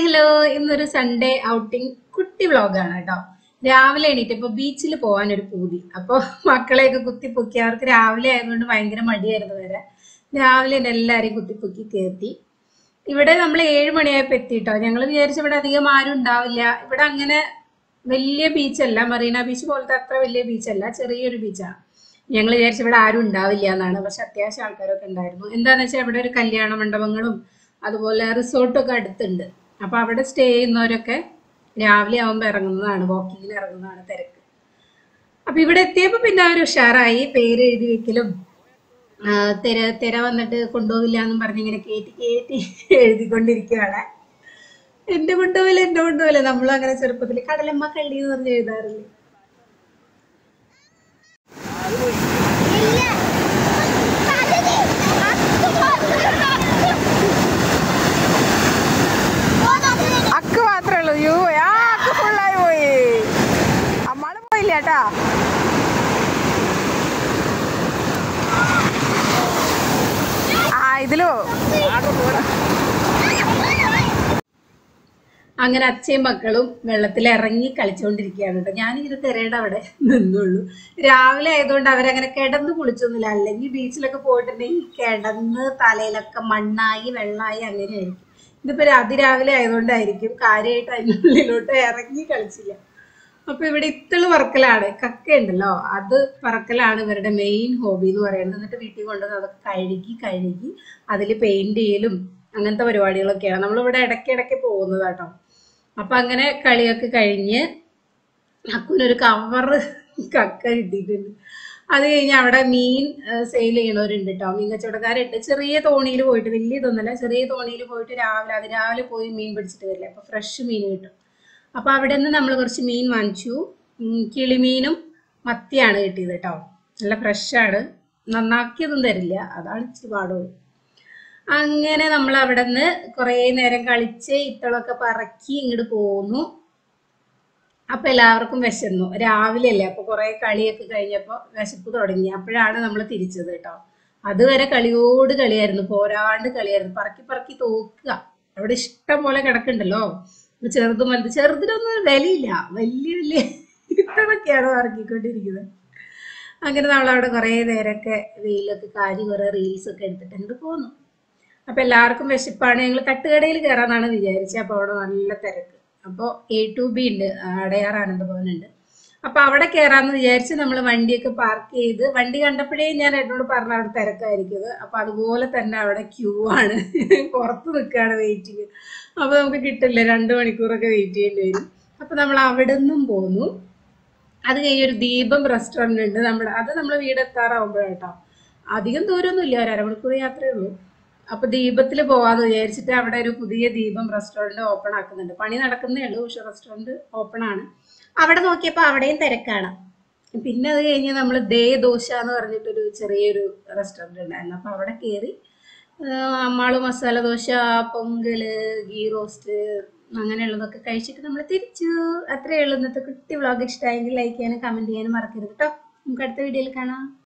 hello ഇന്നൊരു Sunday outing കുട്ടി വ്ളോഗാണ് കേട്ടോ രാവിലെ എണീറ്റ് ഇപ്പൊ ബീച്ചിൽ പോകാൻ ഒരു പൂതി അപ്പൊ മക്കളെയൊക്കെ കുത്തിപ്പൊക്കി അവർക്ക് രാവിലെ ആയതുകൊണ്ട് ഭയങ്കര മടിയായിരുന്നു വരെ രാവിലെ തന്നെ എല്ലാരെയും കുത്തിപ്പൊക്കി കയറ്റി ഇവിടെ നമ്മൾ ഏഴ് മണിയായപ്പോ എത്തിട്ടോ ഞങ്ങൾ വിചാരിച്ചു ഇവിടെ അധികം ആരും ഉണ്ടാവില്ല ഇവിടെ അങ്ങനെ വലിയ ബീച്ചല്ല മറീന ബീച്ച് പോലത്തെ അത്ര വലിയ ബീച്ചല്ല ചെറിയൊരു ബീച്ചാണ് ഞങ്ങൾ വിചാരിച്ചു ഇവിടെ ആരും ഉണ്ടാവില്ല എന്നാണ് പക്ഷെ അത്യാവശ്യം ആൾക്കാരൊക്കെ ഉണ്ടായിരുന്നു എന്താന്ന് വെച്ചാൽ ഇവിടെ ഒരു കല്യാണ മണ്ഡപങ്ങളും അതുപോലെ റിസോർട്ടും ഒക്കെ അടുത്തുണ്ട് അപ്പൊ അവിടെ സ്റ്റേ ചെയ്യുന്നവരൊക്കെ രാവിലെ ആവുമ്പോൾ ഇറങ്ങുന്നതാണ് വാക്കിങ്ങിന് ഇറങ്ങുന്നതാണ് തിരക്ക് അപ്പൊ ഇവിടെ എത്തിയപ്പോ പിന്നെ അവർ ഉഷാറായി പേര് എഴുതി വെക്കലും ആ, തിര തിര വന്നിട്ട് കൊണ്ടുപോവില്ല എന്നും പറഞ്ഞ് ഇങ്ങനെ കയറ്റി കയറ്റി എഴുതിക്കൊണ്ടിരിക്കുകയാണ് എന്റെ കൊണ്ടുപോവില്ല എന്റെ കൊണ്ടുപോവില്ല നമ്മളും അങ്ങനെ ചെറുപ്പത്തിൽ കടലമ്മ കള്ളി എന്ന് പറഞ്ഞ് എഴുതാറില്ലേ അക്ക് മാത്രമേ ഉള്ളൂ യൂ ആ അക്ക് ഫുള്ളായി പോയി അമ്മാളും പോയില്ല കേട്ടാ ആ ഇതിലോ അങ്ങനെ അച്ഛയും മക്കളും വെള്ളത്തിൽ ഇറങ്ങി കളിച്ചുകൊണ്ടിരിക്കുകയാണ് കേട്ടോ ഞാനിങ്ങനെ തിരയുടെ അവിടെ നിന്നുള്ളൂ രാവിലെ ആയതുകൊണ്ട് അവരങ്ങനെ കിടന്ന് കുളിച്ചൊന്നുമില്ല അല്ലെങ്കിൽ ബീച്ചിലൊക്കെ പോയിട്ടുണ്ടെങ്കിൽ കിടന്ന് തലയിലൊക്കെ മണ്ണായി വെള്ളമായി അങ്ങനെയായിരിക്കും ഇതിപ്പോ അതിരാവിലെ ആയതുകൊണ്ടായിരിക്കും കാര്യമായിട്ട് അതിനുള്ളിലോട്ട് ഇറങ്ങി കളിച്ചില്ല അപ്പൊ ഇവിടെ ഇത്തള് പറക്കലാണ് കക്ക ഉണ്ടല്ലോ അത് പറക്കലാണ് ഇവരുടെ മെയിൻ ഹോബി എന്ന് പറയുന്നത് എന്നിട്ട് വീട്ടിൽ കൊണ്ടുവന്ന് അതൊക്കെ കഴുകി കഴുകി അതിൽ പെയിന്റ് ചെയ്യലും അങ്ങനത്തെ പരിപാടികളൊക്കെയാണ് നമ്മളിവിടെ ഇടയ്ക്ക് ഇടയ്ക്ക് പോകുന്നത് കേട്ടോ അപ്പൊ അങ്ങനെ കളിയൊക്കെ കഴിഞ്ഞ് അക്കുനൊരു കവറ് കക്ക കിട്ടിയിട്ടുണ്ട് അത് കഴിഞ്ഞ് അവിടെ മീൻ സെയിൽ ചെയ്യണവരുണ്ട് കേട്ടോ മീൻ കച്ചവടക്കാരുണ്ട് ചെറിയ തോണിയിൽ പോയിട്ട് വലിയ ഇതൊന്നുമല്ല ചെറിയ തോണിയിൽ പോയിട്ട് രാവിലെ അത് രാവിലെ പോയി മീൻ പിടിച്ചിട്ട് വരില്ല അപ്പൊ ഫ്രഷ് മീൻ കിട്ടും അപ്പൊ അവിടെ നിന്ന് നമ്മൾ കുറച്ച് മീൻ വാങ്ങിച്ചു ഉം, കിളിമീനും മത്തിയാണ് കിട്ടിയത് കേട്ടോ നല്ല ഫ്രഷാണ് നന്നാക്കിയതൊന്നും തരില്ല അതാണ് ഇച്ചിരി പാടുള്ളൂ അങ്ങനെ നമ്മൾ അവിടെ നിന്ന് കുറേ നേരം കളിച്ച് ഇത്തളൊക്കെ പറക്കി ഇങ്ങോട്ട് പോന്നു അപ്പൊ എല്ലാവർക്കും വിശന്നു രാവിലെ അല്ലേ അപ്പൊ കുറെ കളിയൊക്കെ കഴിഞ്ഞപ്പോ വിശപ്പ് തുടങ്ങി അപ്പോഴാണ് നമ്മൾ തിരിച്ചത് കേട്ടോ അതുവരെ കളിയോട് കളിയായിരുന്നു പോരാണ്ട് കളിയായിരുന്നു പറക്കി പറക്കി തോക്കുക അവിടെ ഇഷ്ടം പോലെ കിടക്കുന്നുണ്ടല്ലോ ചെറുതും വലുത് ചെറുതിനൊന്നും വിലയില്ല വലിയ വലിയ ഇത്തളൊക്കെയാണ് പറക്കിക്കൊണ്ടിരിക്കുന്നത് അങ്ങനെ നമ്മൾ അവിടെ കുറേ നേരമൊക്കെ വെയിലൊക്കെ കാരി കുറെ റീൽസ് ഒക്കെ എടുത്തിട്ട് അങ്ങോട്ട് പോന്നു അപ്പൊ എല്ലാവർക്കും വിശപ്പാണ് ഞങ്ങൾ തട്ടുകടയിൽ കയറാന്നാണ് വിചാരിച്ചത് അപ്പൊ അവിടെ നല്ല തിരക്ക് അപ്പോൾ എ ടു ബി ഉണ്ട് അടയാർ ആനന്ദഭവൻ ഉണ്ട് അപ്പൊ അവിടെ കയറാന്ന് വിചാരിച്ച് നമ്മൾ വണ്ടിയൊക്കെ പാർക്ക് ചെയ്ത് വണ്ടി കണ്ടപ്പോഴേ ഞാൻ എന്നോട് പറഞ്ഞ അവിടെ തിരക്കായിരിക്കുന്നത് അപ്പൊ അതുപോലെ തന്നെ അവിടെ ക്യൂ ആണ് പുറത്ത് നിൽക്കുകയാണ് വെയിറ്റിങ് അപ്പൊ നമുക്ക് കിട്ടില്ല രണ്ട് മണിക്കൂറൊക്കെ വെയിറ്റ് ചെയ്യേണ്ടി വരും അപ്പൊ നമ്മൾ അവിടെ നിന്നും പോന്നു അത് കഴിഞ്ഞ് ഒരു ദീപം റെസ്റ്റോറന്റ് ഉണ്ട് നമ്മുടെ അത് നമ്മൾ വീട് എത്താറാവുമ്പോഴാട്ടോ അധികം ദൂരമൊന്നുമില്ല ഒരു അരമണിക്കൂർ യാത്രയേ ഉള്ളൂ അപ്പൊ ദീപത്തിൽ പോവാന്ന് വിചാരിച്ചിട്ട് അവിടെ ഒരു പുതിയ ദീപം റെസ്റ്റോറന്റ് ഓപ്പൺ ആക്കുന്നുണ്ട് പണി നടക്കുന്നേ ഉള്ളൂ പക്ഷെ റെസ്റ്റോറന്റ് ഓപ്പൺ ആണ് അവിടെ നോക്കിയപ്പോൾ അവിടെയും തിരക്കാണ് പിന്നെ അത് കഴിഞ്ഞ് നമ്മൾ ദേ ദോശ എന്ന് പറഞ്ഞിട്ടൊരു ചെറിയൊരു റെസ്റ്റോറന്റ് ഉണ്ടായിരുന്നു അപ്പൊ അവിടെ കയറി അമ്മാള് മസാല ദോശ പൊങ്കല് ഗീ റോസ്റ്റ് അങ്ങനെയുള്ളതൊക്കെ കഴിച്ചിട്ട് നമ്മൾ തിരിച്ചു അത്രയേ ഉള്ളൂ ഇന്നത്തെ കുട്ടി വ്ളോഗ് ഇഷ്ടമായെങ്കിൽ ലൈക്ക് ചെയ്യാനും കമന്റ് ചെയ്യാനും മറക്കരുത് കേട്ടോ നമുക്ക് അടുത്ത വീഡിയോയിൽ കാണാം